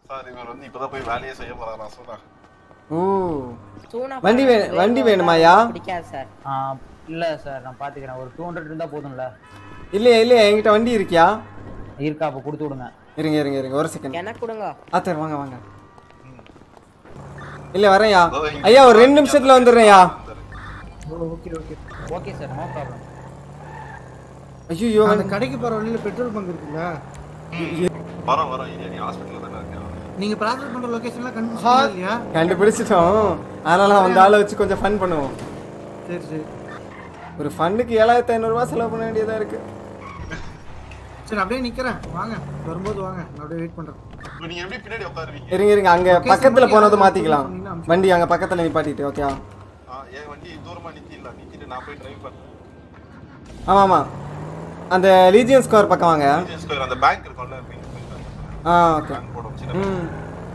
Sir இவர் வந்து இப்பதான் போய் வேலையே செய்ய போறாரா சொன்னா ஓ சூனா வண்டி வே வண்டி வேணுமாயா பிடிக்காது சார் ஆ இல்ல சார் நான் பாத்துக்கிறேன் ஒரு டூ ஹண்ட்ரட் இருந்தா போதும்ல இல்லையா இல்லையா என்கிட்ட வண்டி இருக்கியா இருக்கா அப்ப கொடுத்து விடுங்க இருங்க இருங்க இருங்க ஒரு செகண்ட் எனக்கு கொடுங்க ஆத்தர் வாங்க வாங்க இல்ல வரேன்யா ஐயா ஒரு ரெண்டு நிமிஷத்துல வந்துடுறேன்யா okay okay okay sir no problem ஐயோ அந்த கடைக்கு போற வழியில பெட்ரோல் பங்க் இருக்குல்ல வரோம் வரோம் இல்லையா நீ ஹாஸ்பிட்டல்ல தானே இருக்க நீங்க ப்ராசஸ் பண்ற லொகேஷன்லாம் கண்டுபிடிச்சீங்களா இல்லையா கண்டுபிடிச்சிட்டோம் அதனால அந்த ஆளை வச்சு கொஞ்சம் ஃபன் பண்ணுவோம் சரி சரி ஒரு ஃபண்டுக்கு ஏழாயிரத்தி ஐநூறுரூவா செலவு பண்ண வேண்டியதா இருக்கு சரி அப்படியே நிக்கிறேன் வாங்க வரும்போது வாங்க நான் அப்படியே வெயிட் பண்றேன் இப்ப நீங்க எப்படி பின்னாடி உட்காருவீங்க இருங்க இருங்க அங்க Location பக்கத்துல மட்டும் போனது யாராவது மாத்திக்கலாம் சொன்னீங்கன்னா அனுப்பிச்சு வண்டி அங்க பக்கத்துல நிப்பாட்டிட்டு ஓகே ஆ, என் வண்டி தூரமா நித்தில நித்திட்டு நான் போய் டிரைவ் பண்றேன் ஆமா ஆமா அந்த லீஜியன் ஸ்கோர் பக்கம் வாங்க Indian Square, அந்த பேங்க் இருக்கும்ல pink bank. ஆ ஓகே பேங்க் போடும் சின்ன bank. ம்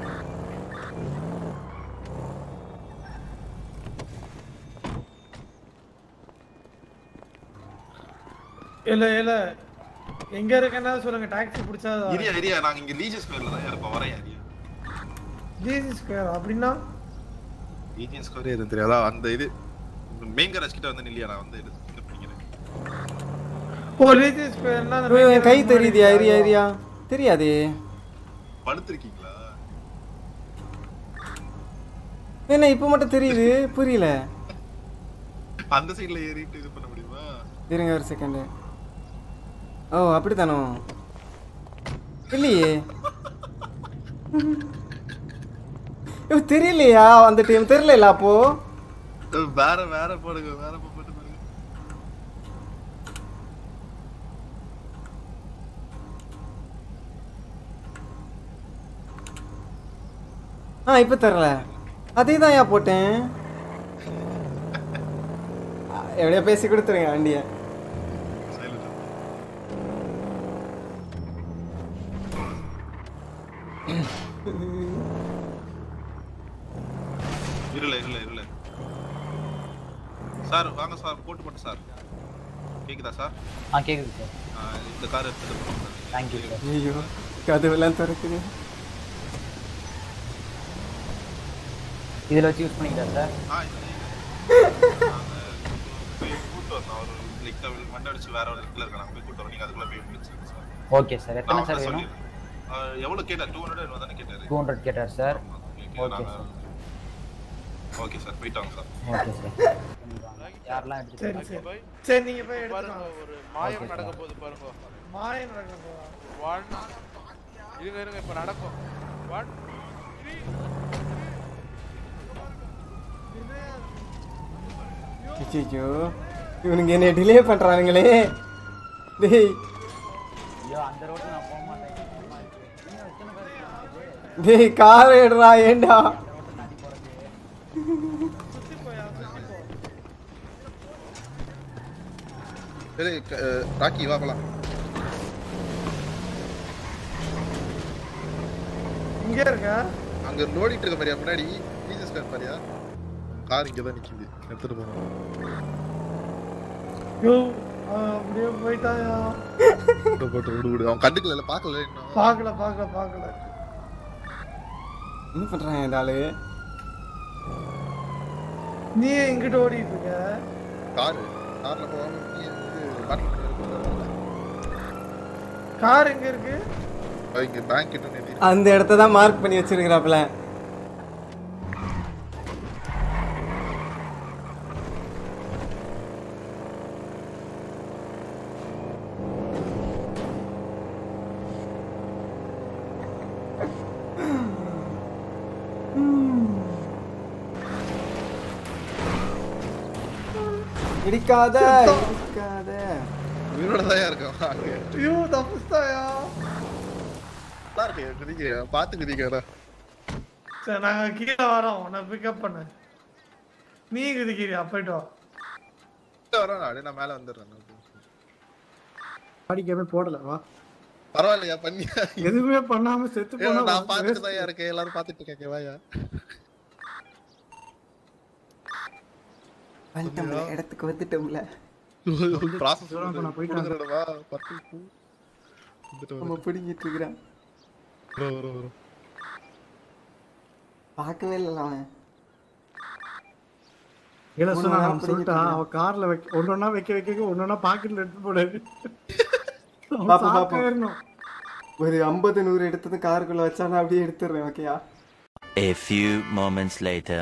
இல்ல இல்ல எங்க இருக்கேன்னா சொல்லுங்க டாக்ஸி பிடிச்சா இரியா இரியா நாங்க இங்க லீஜன் ஸ்கொயர்ல தான் இருக்கோம் வரேன் இரியா ஜிசி ஸ்கொயர் அப்படின்னா லீஜன் ஸ்கொயர் எதுவும் தெரியாதா அந்த இது மெயின் கராஜ் கிட்ட வந்து நில்லியா நான் வந்து இது இது பிடிக்கிறேன் ஓ ஜிசி ஸ்கொயர்னா அந்த ஐயோ, main என் கை road தெரியுதியா மாதிரி ஏரியா ஏரியா தெரியாதே படுத்திருக்கீங்களா என்ன இப்போ மட்டும் தெரியுது புரியல அந்த சைடுல ஏறிட்டு இது பண்ண முடியுமா இருங்க ஒரு செகண்ட் ஓ அப்படித்தானோ இல்லையே ஐயோ, தெரியலையா அந்த டைம் தெரியல அப்போ வேற வேற போடுங்க வேற போட்டு பாருங்க ஆ இப்போ தரல அதே தான் ஏன் போட்டேன் ஆ, எப்படியோ பேசி கொடுத்துருங்க வண்டியை Silent. இருல இருல இருல சார் வாங்க சார் போட்டு போட்டு சார் கேக்குதா சார் ஆ கேக்குது சார் ஆ, இந்த கார் எடுத்துட்டு போங்க சார் தேங்க்யூ சார் ஐயோ கதவெல்லாம் திறக்குது இதுல வச்சு யூஸ் பண்ணிக்கிறா சார் ஆ இது நாங்க போய் கூட்டு வந்தோம் அவர் லைக் மண்டை அடிச்சு வேற ஒரு இடத்துல இருக்காங்க போய் கூட்டு வரோம் நீங்க அதுக்குள்ள போய் முடிச்சிருங்க சார் ஓகே சார் எத்தனை நான் சார் அவர்கிட்ட வேணும் சொல்லிடுறேன். ஆ, எவ்வளவு கேட்டார் டூ ஹண்ட்ரட் தானே கேட்டாரு டூ ஹண்ட்ரட் கேட்டார் சார் Okay, ஓகே நாங்க- ஓகே சார் போயிட்டு வாங்க சார் ஓகே சார் யாரெல்லாம் எடுத்து சரி சரி சரி நீங்க போய் எடுத்துக்கலாம் ஒரு மாயம் நடக்க போகுது பாருங்க மாயம் நடக்க போதா ஒன் இருங்க இருங்க இப்ப நடக்கும் ஒன் ஐயோ இவனுங்க என்ன டிலே பண்றானுங்களே டேய் ஐயோ அந்த ரோட்ல நான் போக மாட்டேன் இன்னும் எத்தனை பேர் இருக்குது? டேய் கார் எடுறா ஏண்டா சரி க- அஹ், ராக்கி வா போலாம் இங்க இருக்க அங்க நோடிட்டு இருக்க மாதிரியா முன்னாடி ஜீசஸ் கார் மாதிரியா கார் இங்க தான் நிக்குது எடுத்துட்டு போகணும் யோ அவன் அப்படியே போயிட்டாயா விடு, போட்டு விடு விடு அவன் கண்டுக்கல பாக்கல இன்னும் பார்க்கல பார்க்கல பார்க்கல என்ன பண்றான் இந்த ஆளு நீ எங்கிட்ட ஓடிட்டு இருக்க கார் கார்ல போகாம நீ வந்து பாட்டில் கார் எங்க இருக்கு இங்க பேங்க் கிட்ட நிறுத்தி அந்த இடத்த தான் மார்க் பண்ணி வச்சிருக்கிறாப்ல இடிக்காத இடிக்காத உயிரோட தான் இருக்கான் அங்க ஐயோ தப்புஸ்தாயா நல்லா இருக்கு குதிக்க பாத்து குதிக்கடா சரி நாங்க கீழே வரோம் உன்னை பிக்கப் பண்ண நீ குதிக்கிறியா போயிட்டு வா வரோம் அப்படியே நான் மேல வந்துடுறேன் படிக்காம போடல வா பரவாயில்லையா பண்ணியா எதுவுமே பண்ணாம செத்து போனா நான் பாத்துட்டு தான் இருக்கேன் எல்லாரும் பாத்துட்டு இருக்கேன் வாயா வந்துட்டோம்ல இடத்துக்கு வந்துட்டோம்ல ப்ராசஸ் இப்ப நான் போயிட்டு கொடுக்குறடா பத்து பூ வந்துட்டு நம்ம பிடிங்கிட்டு இருக்கிறான் வரும் வரும் வரும் பார்க்கவே இல்லை அவன் இல்ல ஒண்ணு சொன்னா ஒண்ணா அவன் சொல்லிட்டான் பிடிங்கிட்டு அவன் கார்ல வைக்க ஒன்னொன்னா வைக்க வைக்க ஒன்னொன்னா பாக்கெட்ல எடுத்து போடாது பாப்போம், பாப்போம். ஒரு ஐம்பது நூறு எடுத்தது காருக்குள்ள வச்சா நான் அப்படியே எடுத்துடுறேன் ஓகேயா A few moments later.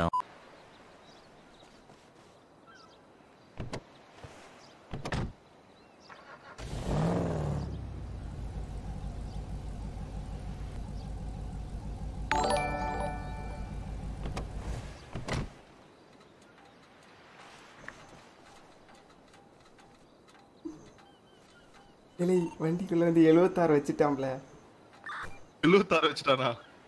இல்லை வண்டிக்குள்ள வந்து எழுபத்தாறு வச்சுட்டான்ல எழுபத்தாறு வச்சுட்டானா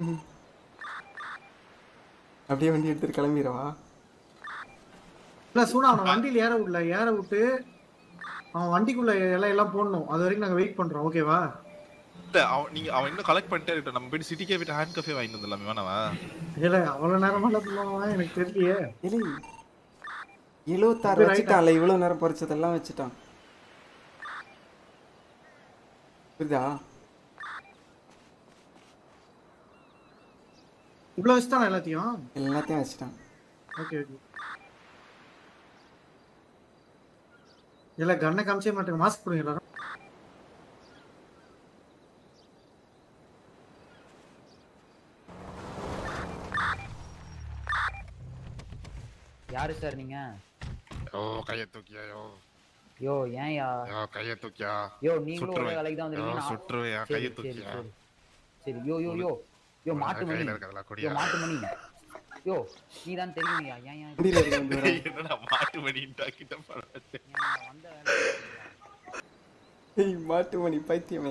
அப்படியே வண்டி எடுத்துட்டு கிளம்பிடவா இல்ல சூனா அவனை வண்டியில ஏற விடல ஏற விட்டு அவன் வண்டிக்குள்ள எல்லாம் எல்லாம் போடணும் அது வரைக்கும் நாங்க வெயிட் பண்றோம் ஓகேவா இல்ல அவன் நீங்க அவன் இன்னும் கலெக்ட் பண்ணிட்டே இருக்கட்டும் நம்ம போயிட்டு சிட்டிக்கே போயிட்டு ஹேண்ட் கஃபே வாங்கிட்டு வந்துடலாமே வேணாவா இல்ல அவ்வளவு நேரமெல்லாம் பண்ணுவான் எனக்கு தெரியலையே இல்லை எழுபத்தாறு Right. வச்சுட்டான்ல இவ்வளவு நேரம் பறிச்சதெல்லாம் வச்சுட்டான் புரியுதா இவ்வளவு வச்சுட்டானா எல்லாத்தையும் எல்லாத்தையும் வச்சுட்டான் ஓகே ஓகே இல்ல கண்ணை காமிச்சே மாட்டேங்க மாஸ்க் போடுங்க எல்லாரும் யாரு சார் நீங்க யோ கையை தூக்கியா யோ யோ ஏன்யா யோ கையை தூக்கியா யோ நீங்களும் ஒரே சுட்டுருவேன். வேலைக்கு தான் யோ வந்திருக்கீங்க நான்- சுட்டுருவேன் சரி, கையை சரி, தூக்கியா சரி. சரி யோ யோ யோ யோ மாட்டு மணி கையில இருக்கிறதெல்லாம் யோ கொடியா மாட்டு மணி யோ நீ தான் தெரியுங்கய்யா ஏன் ஏன் வண்டியில இருக்கு வந்து வரேன். என்னடா மாட்டு மணின்ட்டா கிட்ட பரவாயில்ல ஏன் வந்த வேலை ஏய் மாட்டு மணி பைத்தியமே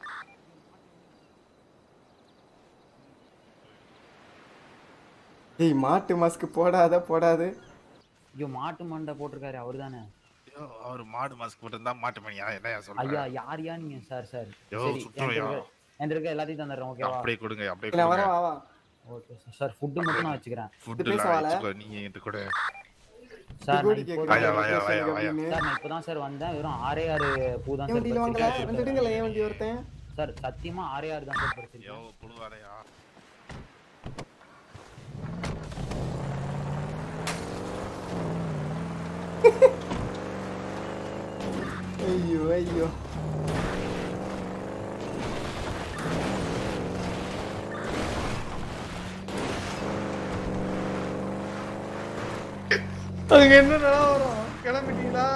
ஏய் மாட்டு மாஸ்க் போடாத போடாது ஐயோ மாட்டு மண்டை போட்டிருக்காரு அவரு தானே ஐயோ, அவர் மாடு மாஸ்க் போட்டிருந்தா மாட்டு மணியா என்னையா ஐயா சொல்ற யார் யா நீங்க சார் சார் யோ, சரி சுற்றுவையா? என்கிட்ட இருக்க- என்கிட்ட இருக்க எல்லாத்தையும் தந்துடுறேன் ஓகேவா அப்படியே கொடுங்க அப்படியே நான் கொடுங்க வரேன் வா வா ஓகே சார் சார் ஃபுட்டு மட்டும் நான் வச்சுக்கிறேன் ஃபுட் பேச எல்லாம் வாழ. வச்சுக்கோ நீங்க என்கிட்ட கூட சார் கோடி நான் கேக்குறாங்க, இப்போதான் வாயா, வாயா, வாயா, location வாயா. அப்படின்னு. சார் நான் இப்போதான் சார் வந்தேன் வெறும் ஆறே ஆறு பூ தான் என் சார் வண்டியில வாங்கல பறிச்சிருக்கேன். வந்துடுங்களே என் வண்டி ஒருத்தன் சார் சத்தியமா ஆறே ஆறு தான் சார் யோ பறிச்சிருக்கேன் புழுவாரையா ஐயோ ஐயோ அங்க என்ன நிலவரம் கிளம்பிட்டீங்களா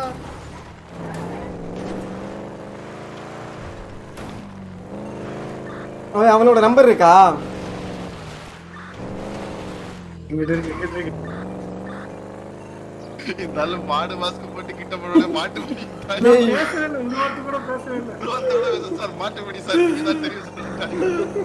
அவன் அவனோட நம்பர் இருக்கா இங்கிட்ட இருக்கு இங்கிட்ட இருக்கு இருந்தாலும் மாடு மாஸ்க் போட்டு கிட்ட போனோட மாட்டு மணி ஏய், பேசவே இல்லை ஒரு வார்த்தை கூட பேசவே இல்லை சார் மாட்டு மணி சார் நீங்க தான் தெரியும் சொல்லிட்டாங்க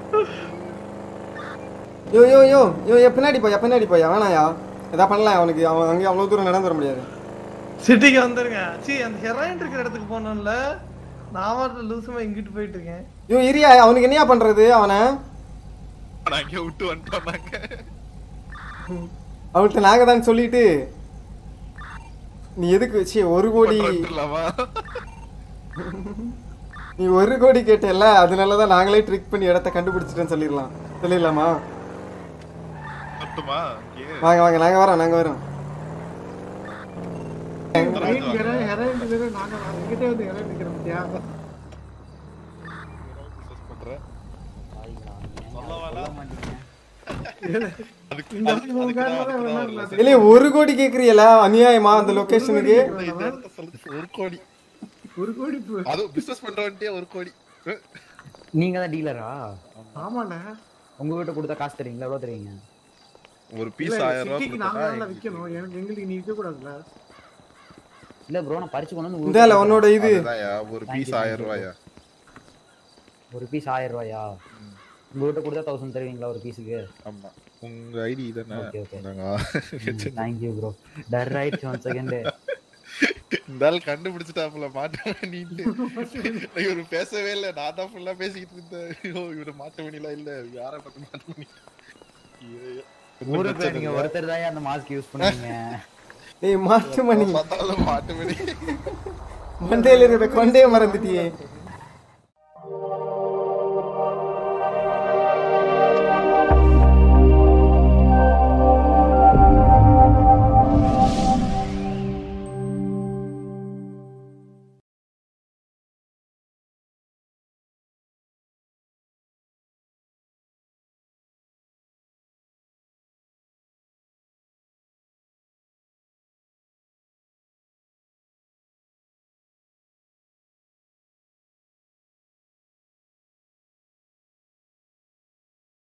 யோ யோ யோ யோ என் பின்னாடி போய் பின்னாடி போய் வேணாயா எதா பண்ணலாம் அவனுக்கு அவன் அங்கே அவ்வளோ தூரம் நடந்து வர முடியாது சிட்டிக்கு வந்துருங்க சி அந்த ஹெராயின் இருக்கிற இடத்துக்கு போனோம்ல நான் மட்டும் லூசுமா இங்கிட்டு போயிட்டு இருக்கேன் யோ இரியா அவனுக்கு என்னையா பண்றது அவனை நான் அங்கே விட்டு வந்துட்டோம் நாங்க அவன்கிட்ட நாங்க தான் சொல்லிட்டு நீ எதுக்கு சீ ஒரு கோடி வந்துடலாமா நீ ஒரு கோடி கேட்டல அதனால தான் நாங்களே ட்ரிக் பண்ணி இடத்த கண்டுபிடிச்சிட்டேன்னு சொல்லிடலாம் சொல்லிடலாமா மட்டுமா இங்கே வாங்க வாங்க நாங்க வரோம் நாங்க வரோம் ரைட் வேற ஹெராயின் வேற நாங்க எங்கிட்டே வந்து ஹெராயின் நிக்கிறோம் பாத்தியா பண்றேன் பாவிங்களா, நீங்க சொல்ல சொல்ல வேணாம். மாட்டீங்க அதுக்கு இந்த அதுக்கு- உன் அதுக்கு காரணம் தான் வேணா வரல இல்ல. சார். இல்லையே ஒரு கோடி கேக்குறீல அநியாயமா அந்த லொகேஷனுக்கு இந்த இடத்த சொல்லுது, ஒரு கோடி ஒரு கோடி பு- அதுவும் பிசினஸ் பண்றவன்ட்டே ஒரு கோடி அஹ். நீங்க தான் டீலரா ஆமாண்ணே உங்ககிட்ட கொடுத்தா காசு தருவீங்களா எவ்வளவு தருவீங்க ஒரு இல்ல, பீஸ் ஆயிரம் ரூபாய் சிட்டிக்கு நாங்க கொடுத்தா தான் விக்கணும் எனக்கு எங்களுக்கு நீ விற்க கூடாதுல்ல இல்ல ப்ரோ நான் பறிச்சு கொண்டு வந்து இந்தால உங்களுக்கு உன்னோட இது அதுதான்யா, ஒரு Thank பீஸ் you, ஆயிரம் thank you. ரூபாயா ஒரு பீஸ் ஆயிரம் ரூபாயா உங்ககிட்ட கொடுத்தா தௌசண்ட் தருவீங்களா ஒரு பீஸுக்கு ஆமா உங்க ஐடி தானே Okay, okay. நாங்க thank you brother right one second இந்த ஆள் கண்டுபிடிச்சிட்டாப்புல மாட்டு நீட்டு இவரு பேசவே இல்ல நான் தான் ஃபுல்லா பேசிக்கிட்டு இருந்தேன் ஐயோ இவரு மாட்டு மணிலாம் இல்ல யார பார்த்து மாட்டு மணி ஐயோ. ஊருக்கு நீங்க ஒருத்தர் தான் அந்த மாஸ்க் யூஸ் பண்ணுவீங்க ஏய் மாட்டு மணி பார்த்தாலும் மாட்டு மணி மண்டையில இருக்கிற கொண்டையை மறந்துட்டியே